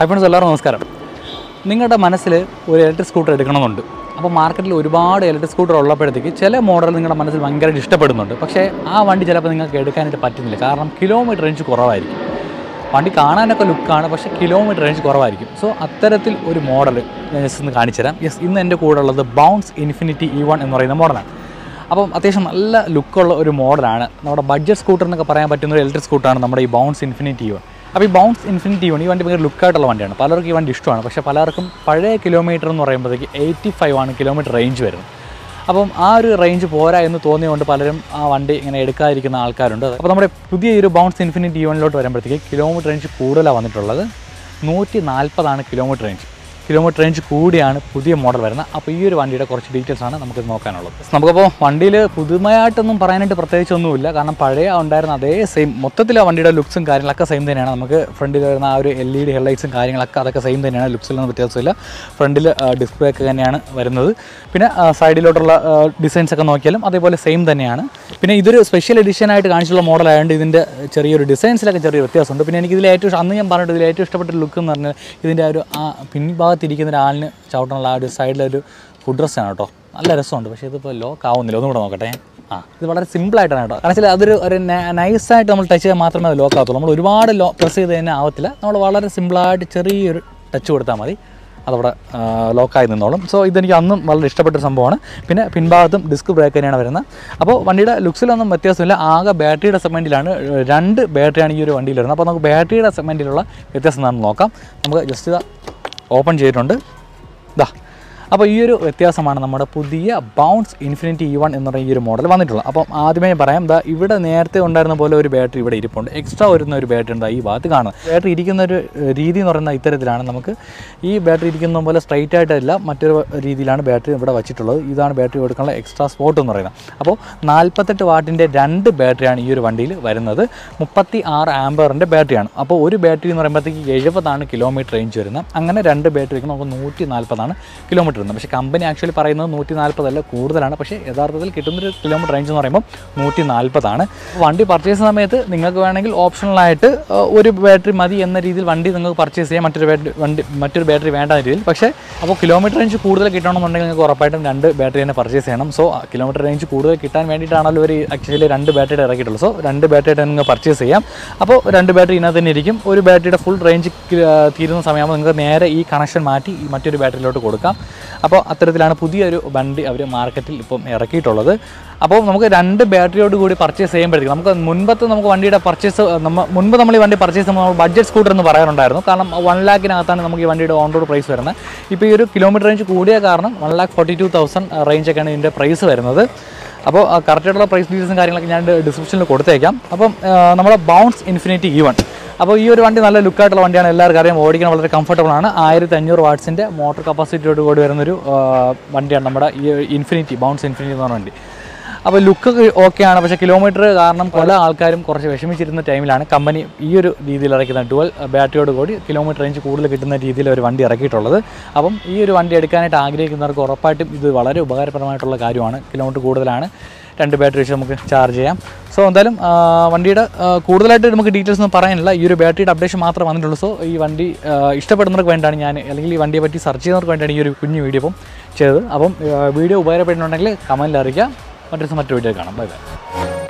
hi friends എല്ലാവർക്കും നമസ്കാരം നിങ്ങളുടെ മനസ്സിൽ ഒരു ഇലക്ട്രിക് സ്കൂട്ടർ എടുക്കണമെന്നുണ്ട് അപ്പോൾ മാർക്കറ്റിൽ ഒരുപാട് ഇലക്ട്രിക് സ്കൂട്ടർ ഉള്ളപ്പോഴത്തേക്ക് ചില മോഡൽ നിങ്ങളുടെ മനസ്സിൽ ഭയങ്കരമായിട്ട് ഇഷ്ടപ്പെടുന്നുണ്ട് പക്ഷേ ആ വണ്ടി ചിലപ്പോൾ നിങ്ങൾക്ക് എടുക്കാനായിട്ട് പറ്റുന്നില്ല കാരണം കിലോമീറ്റർ റേഞ്ച് കുറവായിരിക്കും വണ്ടി കാണാനൊക്കെ ലുക്കാണ് പക്ഷേ കിലോമീറ്റർ റേഞ്ച് കുറവായിരിക്കും സോ അത്തരത്തിൽ ഒരു മോഡൽ ഞാൻ ജസ്റ്റ് ഒന്ന് കാണിച്ചുതരാം യെസ് ഇന്ന് എൻ്റെ കൂടെ ഉള്ളത് ബൗൺസ് ഇൻഫിനിറ്റി ഇ വൺ എന്ന് പറയുന്ന മോഡലാണ് അപ്പം അത്യാവശ്യം നല്ല ലുക്കുള്ള ഒരു മോഡലാണ് നമ്മുടെ ബഡ്ജറ്റ് സ്കൂട്ടർ എന്നൊക്കെ പറയാൻ പറ്റുന്ന ഒരു ഇലക്ട്രിക് സ്കൂട്ടറാണ് നമ്മുടെ ഈ ബൗൺസ് ഇൻഫിനിറ്റി വൺ അപ്പോൾ ഈ ബൗൺസ് ഇൻഫിനിറ്റി വൺ ഈ വണ്ടി ഭയങ്കര ലുക്കായിട്ടുള്ള വണ്ടിയാണ് പലർക്കും ഈ വണ്ടി ഇഷ്ടമാണ് പക്ഷേ പലർക്കും പഴയ കിലോമീറ്റർ എന്ന് പറയുമ്പോഴത്തേക്ക് എയ്റ്റി ഫൈവ് ആണ് കിലോമീറ്റർ റേഞ്ച് വരുന്നത് അപ്പം ആ ഒരു റേഞ്ച് പോരാ എന്ന് തോന്നിയുകൊണ്ട് പലരും ആ വണ്ടി ഇങ്ങനെ എടുക്കാതിരിക്കുന്ന ആൾക്കാരുണ്ട് അപ്പോൾ നമ്മുടെ പുതിയ ഈ ഒരു ബൗൺസ് ഇൻഫിനിറ്റി വണ്ണിലോട്ട് വരുമ്പോഴത്തേക്ക് കിലോമീറ്റർ റേഞ്ച് കൂടുതലാണ് വന്നിട്ടുള്ളത് നൂറ്റി നാൽപ്പതാണ് കിലോമീറ്റർ റേഞ്ച് കിലോമീറ്റർ റേഞ്ച് കൂടിയാണ് പുതിയ മോഡൽ വരുന്നത് അപ്പോൾ ഈ ഒരു വണ്ടിയുടെ കുറച്ച് ഡീറ്റെയിൽസ് ആണ് നമുക്ക് നോക്കാനുള്ളത് നമുക്കപ്പോൾ വണ്ടിയിൽ പുതുമയായിട്ടൊന്നും പറയാനായിട്ട് പ്രത്യേകിച്ചൊന്നുമില്ല കാരണം പഴയ ഉണ്ടായിരുന്ന അതേ സെയിം മൊത്തത്തിൽ ആ വണ്ടിയുടെ ലുക്സും കാര്യങ്ങളൊക്കെ സെയിം തന്നെയാണ് നമുക്ക് ഫ്രണ്ടിൽ വരുന്ന ആ ഒരു എൽ ഇ ഡി ഹെഡ്ലൈറ്റ്സും കാര്യങ്ങളൊക്കെ അതൊക്കെ സെയിം തന്നെയാണ് ലുക്സിലൊന്നും വ്യത്യാസമില്ല ഫ്രണ്ടിൽ ഡിസ്പ്ലേ ഒക്കെ തന്നെയാണ് വരുന്നത് പിന്നെ സൈഡിലോട്ടുള്ള ഡിസൈൻസ് ഒക്കെ നോക്കിയാലും അതേപോലെ സെയിം തന്നെയാണ് പിന്നെ ഇതൊരു സ്പെഷ്യൽ എഡിഷൻ ആയിട്ട് കാണിച്ചുള്ള മോഡൽ ആയതുകൊണ്ട് ഇതിൻ്റെ ചെറിയൊരു ഡിസൈൻസിലൊക്കെ ചെറിയ വ്യത്യാസമുണ്ട് പിന്നെ എനിക്ക് ഇതിൽ ഏറ്റവും ഇഷ്ടം- അന്ന് ഞാൻ പറഞ്ഞിട്ട് ഇതിൽ ഏറ്റവും ഇഷ്ടപ്പെട്ട ലുക്ക് എന്ന് പറഞ്ഞാൽ ഇതിൻ്റെ ആ ഒരു ആ പിൻഭാഗത്തിരിക്കുന്ന ഒരാളിന് ചവിട്ടാനുള്ള ആ ഒരു സൈഡിലൊരു ഫുഡ് ഡ്രസ്സാണ് കേട്ടോ നല്ല രസമുണ്ട് പക്ഷേ ഇതിപ്പോൾ ലോക്ക് ആവുന്നില്ല ഒന്നും കൂടെ നോക്കട്ടെ ആ ഇത് വളരെ സിമ്പിളായിട്ടാണ് കേട്ടോ കാരണം വെച്ചാൽ അതൊരു ഒരു നൈസായിട്ട് നമ്മൾ ടച്ച് ചെയ്താൽ മാത്രമേ അത് ലോക്ക് ആകത്തുള്ളൂ നമ്മൾ ഒരുപാട് ലോ പ്രസ് ചെയ്ത് തന്നെ ആവത്തില്ല നമ്മൾ വളരെ സിമ്പിളായിട്ട് ചെറിയൊരു ടച്ച് കൊടുത്താൽ മതി അതവിടെ ലോക്കായി നിന്നോളും സോ ഇതെനിക്ക് അന്നും വളരെ ഇഷ്ടപ്പെട്ട ഒരു സംഭവമാണ് പിന്നെ പിൻഭാഗത്തും ഡിസ്ക് ബ്രേക്ക് തന്നെയാണ് വരുന്നത് അപ്പോൾ വണ്ടിയുടെ ലുക്സിലൊന്നും വ്യത്യാസമില്ല ആകെ ബാറ്ററിയുടെ സെഗ്മെൻറ്റിലാണ് രണ്ട് ബാറ്ററിയാണ് ഈ ഒരു വണ്ടിയിൽ വരുന്നത് അപ്പോൾ നമുക്ക് ബാറ്ററിയുടെ സെഗ്മെൻറ്റിലുള്ള വ്യത്യാസം എന്താണെന്ന് നോക്കാം നമുക്ക് ജസ്റ്റ് ഇതാ ഓപ്പൺ ചെയ്തിട്ടുണ്ട് ഇതാ അപ്പോൾ ഈ ഒരു വ്യത്യാസമാണ് നമ്മുടെ പുതിയ ബൗൺസ് ഇൻഫിനിറ്റി ഇ വൺ എന്ന് പറയുന്ന ഈ ഒരു മോഡൽ വന്നിട്ടുള്ളത് അപ്പം ആദ്യമേ പറയാം ദാ ഇവിടെ നേരത്തെ ഉണ്ടായിരുന്ന പോലെ ഒരു ബാറ്ററി ഇവിടെ ഇരിപ്പുണ്ട് എക്സ്ട്രാ വരുന്ന ഒരു ബാറ്ററി ഉണ്ട് ഈ ഭാഗത്ത് കാണുന്നത് ബാറ്ററി ഇരിക്കുന്ന ഒരു ഏഹ്, രീതി എന്ന് പറയുന്ന ഇത്തരത്തിലാണ് നമുക്ക് ഈ ബാറ്ററി ഇരിക്കുന്ന പോലെ സ്ട്രൈറ്റ് ആയിട്ടല്ല മറ്റൊരു രീതിയിലാണ് ബാറ്ററി ഇവിടെ വെച്ചിട്ടുള്ളത് ഇതാണ് ബാറ്ററി കൊടുക്കാനുള്ള എക്സ്ട്രാ സ്പോട്ട് എന്ന് പറയുന്നത് അപ്പോൾ നാൽപ്പത്തെട്ട് വാട്ടിൻ്റെ രണ്ട് ബാറ്ററിയാണ് ഈ ഒരു വണ്ടിയിൽ വരുന്നത് മുപ്പത്തി ആറ് ആംബറിൻ്റെ ബാറ്ററിയാണ് അപ്പോൾ ഒരു ബാറ്ററി എന്ന് പറയുമ്പോഴത്തേക്ക് എഴുപതാണ് കിലോമീറ്റർ റേഞ്ച് വരുന്നത് അങ്ങനെ രണ്ട് ബാറ്ററിക്ക് നമുക്ക് നൂറ്റി നാൽപ്പതാണ് കിലോമീറ്റർ വരുന്നത് പക്ഷേ കമ്പനി ആക്ച്വലി പറയുന്നത് നൂറ്റി നാൽപ്പതല്ല കൂടുതലാണ് പക്ഷേ യഥാർത്ഥത്തിൽ കിട്ടുന്നൊരു കിലോമീറ്റർ റേഞ്ച് എന്ന് പറയുമ്പോൾ നൂറ്റി നാൽപ്പതാണ് വണ്ടി പർച്ചേസ് സമയത്ത് നിങ്ങൾക്ക് വേണമെങ്കിൽ ഓപ്ഷണലായിട്ട് ഒരു ബാറ്ററി മതി എന്ന രീതിയിൽ വണ്ടി നിങ്ങൾക്ക് പർച്ചേസ് ചെയ്യാം മറ്റൊരു ബാറ്ററി വണ്ടി മറ്റൊരു ബാറ്ററി വേണ്ട രീതിയിൽ പക്ഷേ അപ്പോൾ കിലോമീറ്റർ റേഞ്ച് കൂടുതൽ കിട്ടണമെന്നുണ്ടെങ്കിൽ നിങ്ങൾക്ക് ഉറപ്പായിട്ടും രണ്ട് ബാറ്ററി തന്നെ പർച്ചേസ് ചെയ്യണം സോ കിലോമീറ്റർ റേഞ്ച് കൂടുതൽ കിട്ടാൻ വേണ്ടിയിട്ടാണല്ലോ ഒരു ആക്ച്വലി രണ്ട് ബാറ്ററി ഇറക്കിയിട്ടുള്ളൂ സോ രണ്ട് ബാറ്ററി തന്നെ നിങ്ങൾക്ക് പർച്ചേസ് ചെയ്യാം അപ്പോൾ രണ്ട് ബാറ്ററി ഇതിനകത്ത് തന്നെ ഇരിക്കും ഒരു ബാറ്ററിയുടെ ഫുൾ റേഞ്ച് തീരുന്ന സമയമാകുമ്പോൾ നിങ്ങൾക്ക് നേരെ ഈ കണക്ഷൻ മാറ്റി ഈ മറ്റൊരു ബാറ്ററിയിലോട്ട് കൊടുക്കാം അപ്പോൾ അത്തരത്തിലാണ് പുതിയൊരു വണ്ടി അവർ മാർക്കറ്റിൽ ഇപ്പം ഇറക്കിയിട്ടുള്ളത് അപ്പോൾ നമുക്ക് രണ്ട് ബാറ്ററിയോട് കൂടി പർച്ചേസ് ചെയ്യുമ്പോഴത്തേക്കും നമുക്ക് മുൻപത്തെ നമുക്ക് വണ്ടിയുടെ പർച്ചേസ് നമ്മ മുൻപ് നമ്മൾ ഈ വണ്ടി പർച്ചേസ് ചെയ്യുമ്പോൾ നമ്മൾ ബഡ്ജറ്റ് സ്കൂട്ടർ എന്ന് പറയാറുണ്ടായിരുന്നു കാരണം വൺ ലാഖിനകത്താണ് നമുക്ക് ഈ വണ്ടിയുടെ ഓൺ റോഡ് പ്രൈസ് വരുന്നത് ഇപ്പോൾ ഈ ഒരു കിലോമീറ്റർ റേഞ്ച് കൂടിയ കാരണം one lakh forty two thousand റേഞ്ചൊക്കെയാണ് ഇതിൻ്റെ പ്രൈസ് വരുന്നത് അപ്പോൾ കറക്റ്റായിട്ടുള്ള പ്രൈസ് ഡീറ്റെയിൽസും കാര്യങ്ങളൊക്കെ ഞാൻ ഡിസ്ക്രിപ്ഷനിൽ കൊടുത്തേക്കാം അപ്പം ആ, നമ്മുടെ ബൗൺസ് ഇൻഫിനിറ്റി ഇ വൺ അപ്പോൾ ഈ ഒരു വണ്ടി നല്ല ലുക്കായിട്ടുള്ള വണ്ടിയാണ് എല്ലാവർക്കും അറിയാം ഓടിക്കാൻ വളരെ കംഫർട്ടബിൾ ആണ് ആയിരത്തി അഞ്ഞൂറ് വാട്ട്സിൻ്റെ മോട്ടോർ കപ്പാസിറ്റിയോട് കൂടി വരുന്നൊരു ആ, വണ്ടിയാണ് നമ്മുടെ ഈ ഇൻഫിനിറ്റി ബൗൺസ് ഇൻഫിനിറ്റി എന്ന് പറഞ്ഞ വണ്ടി അപ്പോൾ ലുക്ക് ഓക്കെയാണ് പക്ഷേ കിലോമീറ്റർ കാരണം പല ആൾക്കാരും കുറച്ച് വിഷമിച്ചിരുന്ന ടൈമിലാണ് കമ്പനി ഈ ഒരു രീതിയിൽ ഇറക്കുന്ന ഡുവൽ ബാറ്ററിയോട് കൂടി കിലോമീറ്റർ റേഞ്ച് കൂടുതൽ കിട്ടുന്ന രീതിയിൽ ഒരു വണ്ടി ഇറക്കിയിട്ടുള്ളത് അപ്പം ഈ ഒരു വണ്ടി എടുക്കാനായിട്ട് ആഗ്രഹിക്കുന്നവർക്ക് ഉറപ്പായിട്ടും ഇത് വളരെ ഉപകാരപ്രദമായിട്ടുള്ള കാര്യമാണ് കിലോമീറ്റർ കൂടുതലാണ് രണ്ട് ബാറ്ററി വെച്ച് നമുക്ക് ചാർജ് ചെയ്യാം സോ എന്തായാലും ആ, വണ്ടിയുടെ ആ, കൂടുതലായിട്ട് നമുക്ക് ഡീറ്റെയിൽസ് ഒന്നും പറയാനില്ല ഈ ഒരു ബാറ്ററിയുടെ അപ്ഡേഷൻ മാത്രമേ വന്നിട്ടുള്ളൂ സോ ഈ വണ്ടി ആ, ഇഷ്ടപ്പെടുന്നവർക്ക് വേണ്ടിയാണ് ഞാൻ അല്ലെങ്കിൽ ഈ വണ്ടിയെ പറ്റി സെർച്ച് ചെയ്യുന്നവർക്ക് വേണ്ടിയാണ് ഈ ഒരു കുഞ്ഞു വീഡിയോ ഇപ്പം ചെയ്തത് അപ്പം ആ, വീഡിയോ ഉപകാരപ്പെടുന്നുണ്ടെങ്കിൽ കമൻറ്റിൽ അറിയിക്കാം മറ്റൊരു ദിവസം മറ്റൊരു വീഡിയോ കാണാം ബൈ ബൈ